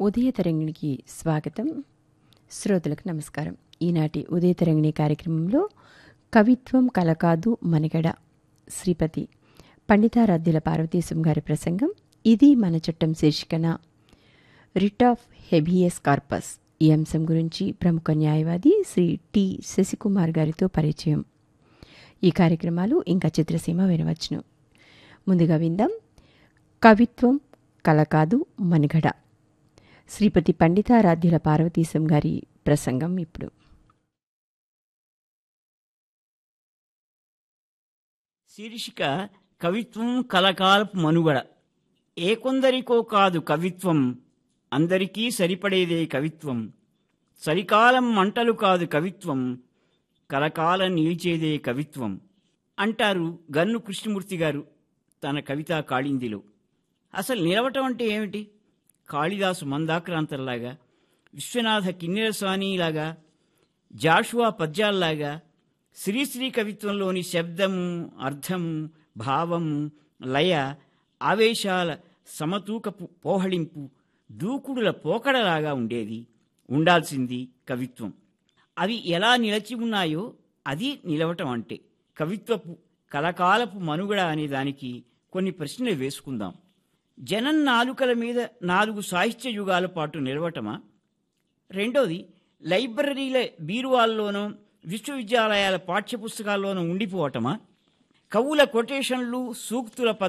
ఉదయ తరంగిణికి స్వాగతం శ్రోతలకు నమస్కారం ఈనాటి ఉదయ తరంగిణి కార్యక్రమంలో కవిత్వం కలకాదు మనిగడ శ్రీపతి పండితారాధ్యుల పార్వతీశం గారి ప్రసంగం ఇది మన చట్టం శీర్షికన రిట్ ఆఫ్ హెబియస్ కార్పస్ ఈ అంశం గురించి ప్రముఖ న్యాయవాది శ్రీ టి శశికుమార్ గారితో పరిచయం ఈ కార్యక్రమాలు ఇంకా చిత్రసీమ వినవచ్చును ముందుగా విందాం కవిత్వం కలకాదు మనుగడ శ్రీపతి పండితారాధ్యుల పార్వతీశం గారి ప్రసంగం ఇప్పుడు శీర్షిక కవిత్వం కలకాలపు మనుగడ ఏ కొందరికో కాదు కవిత్వం అందరికీ సరిపడేదే కవిత్వం చలికాలం మంటలు కాదు కవిత్వం కలకాలం నిలిచేదే కవిత్వం అంటారు గన్ను కృష్ణమూర్తి గారు తన కవితా కాళిందిలో అసలు నిలవటం అంటే ఏమిటి కాళిదాసు మందాక్రాంతల్లాగా విశ్వనాథ కిన్నెర స్వామిలాగా జాషువా పద్యాల్లాగా శ్రీశ్రీ కవిత్వంలోని శబ్దము అర్థము భావము లయ ఆవేశాల సమతూకపు పోహళింపు దూకుడుల పోకడలాగా ఉండేది ఉండాల్సింది కవిత్వం అవి ఎలా నిలచి ఉన్నాయో అది నిలవటం అంటే కవిత్వపు కలకాలపు మనుగడ అనే దానికి కొన్ని ప్రశ్నలు వేసుకుందాం జనం నాలుకల మీద నాలుగు సాహిత్య యుగాల పాటు నిలవటమా రెండోది లైబ్రరీల బీరువాల్లోనో విశ్వవిద్యాలయాల పాఠ్యపుస్తకాల్లోనూ ఉండిపోవటమా కవుల కొటేషన్లు సూక్తుల